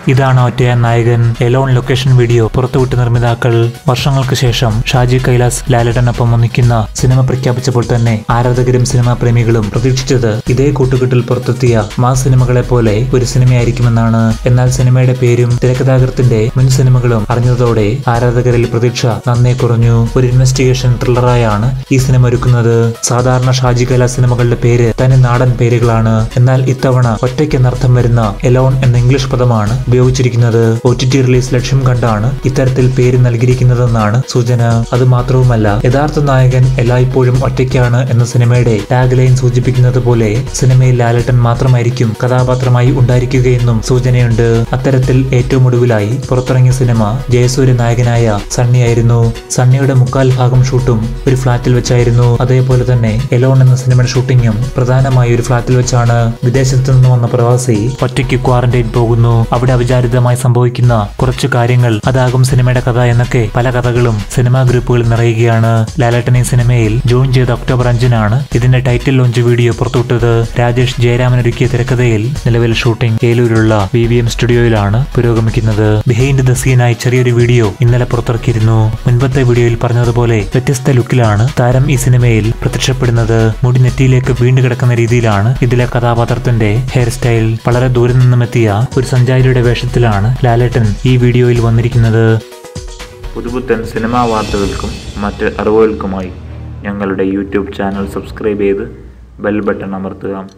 ഇതാണ് ഒറ്റയാൻ നായകൻ Elon location video പുറത്തുവിട്ട നിർമ്മിതാക്കൾ വർഷങ്ങൾക്ക് ശേഷം ഷാജി കൈലാസ് ലാലേട്ടനൊപ്പം ഒന്നിക്കുന്ന സിനിമ പ്രഖ്യാപിച്ചപ്പോൾ തന്നെ ആരാധകരും സിനിമാ പ്രേമികളും പ്രതീക്ഷിച്ചത് ഇതേ കൂട്ടുകെട്ടിൽ പുറത്തെത്തിയ മാ സിനിമകളെ പോലെ ഒരു സിനിമയായിരിക്കുമെന്നാണ് എന്നാൽ സിനിമയുടെ പേരും തിരക്കഥാകൃത്തിന്റെ മുൻ സിനിമകളും അറിഞ്ഞതോടെ ആരാധകരിൽ പ്രതീക്ഷ നന്നേ കുറഞ്ഞു ഒരു ഇൻവെസ്റ്റിഗേഷൻ ത്രില്ലറായാണ് ഈ സിനിമ ഒരുക്കുന്നത് സാധാരണ ഷാജി കൈലാസ് സിനിമകളുടെ പേര് തനി നാടൻ പേരുകളാണ് എന്നാൽ ഇത്തവണ ഒറ്റയ്ക്കെന്നർത്ഥം വരുന്ന എലോൺ എന്ന ഇംഗ്ലീഷ് പദമാണ് ഉപയോഗിച്ചിരിക്കുന്നത് ഒ ടി ടി റിലീസ് ലക്ഷ്യം കണ്ടാണ് ഇത്തരത്തിൽ പേര് നൽകിയിരിക്കുന്നതെന്നാണ് സൂചന അത് മാത്രവുമല്ല യഥാർത്ഥ നായകൻ എല്ലായ്പ്പോഴും ഒറ്റയ്ക്കാണ് എന്ന സിനിമയുടെ ടാഗ് ലൈൻ സൂചിപ്പിക്കുന്നത് പോലെ സിനിമയിൽ ലാലേട്ടൻ മാത്രമായിരിക്കും കഥാപാത്രമായി ഉണ്ടായിരിക്കുകയെന്നും സൂചനയുണ്ട് അത്തരത്തിൽ ഏറ്റവും ഒടുവിലായി പുറത്തിറങ്ങിയ സിനിമ ജയസൂര്യ നായകനായ സണ്ണിയായിരുന്നു സണ്ണിയുടെ മുക്കാൽ ഭാഗം ഷൂട്ടും ഒരു ഫ്ളാറ്റിൽ വെച്ചായിരുന്നു അതേപോലെ തന്നെ എലോൺ എന്ന സിനിമയുടെ ഷൂട്ടിങ്ങും പ്രധാനമായി ഒരു ഫ്ളാറ്റിൽ വെച്ചാണ് വിദേശത്തു നിന്ന് വന്ന പ്രവാസി ഒറ്റയ്ക്ക് ക്വാറന്റൈൻ പോകുന്നു അവിടെ അവിചാരിതമായി സംഭവിക്കുന്ന കുറച്ചു കാര്യങ്ങൾ അതാകും സിനിമയുടെ കഥ എന്നൊക്കെ പല കഥകളും സിനിമാ ഗ്രൂപ്പുകളിൽ നിറയുകയാണ് ലാലേട്ടൻ ഈ സിനിമയിൽ ജോയിൻ ചെയ്ത ഒക്ടോബർ അഞ്ചിനാണ് ഇതിന്റെ ടൈറ്റിൽ ലോഞ്ച് വീഡിയോ പുറത്തുവിട്ടത് രാജേഷ് ജയരാമൻ ഒരുക്കിയ തിരക്കഥയിൽ നിലവിൽ ഷൂട്ടിംഗ് ഏലൂരിലുള്ള വി വി എം സ്റ്റുഡിയോയിലാണ് പുരോഗമിക്കുന്നത് ബിഹൈൻഡ് ദ സീനായി ചെറിയൊരു വീഡിയോ ഇന്നലെ പുറത്തിറക്കിയിരുന്നു മുൻപത്തെ വീഡിയോയിൽ പറഞ്ഞതുപോലെ വ്യത്യസ്ത ലുക്കിലാണ് താരം ഈ സിനിമയിൽ പ്രത്യക്ഷപ്പെടുന്നത് മുടി നെറ്റിയിലേക്ക് വീണ്ടു കിടക്കുന്ന രീതിയിലാണ് ഇതിലെ കഥാപാത്രത്തിന്റെ ഹെയർ സ്റ്റൈൽ വളരെ ദൂരെ നിന്നും എത്തിയ ഒരു സഞ്ചാരിയുടെ വേഷത്തിലാണ് ലാലേട്ടൻ ഈ വീഡിയോയിൽ വന്നിരിക്കുന്നത് പുതുപുത്തൻ സിനിമാ വാർത്തകൾക്കും മറ്റ് അറിവുകൾക്കുമായി ഞങ്ങളുടെ യൂട്യൂബ് ചാനൽ സബ്സ്ക്രൈബ് ചെയ്ത് ബെൽ ബട്ടൺ അമർത്തുക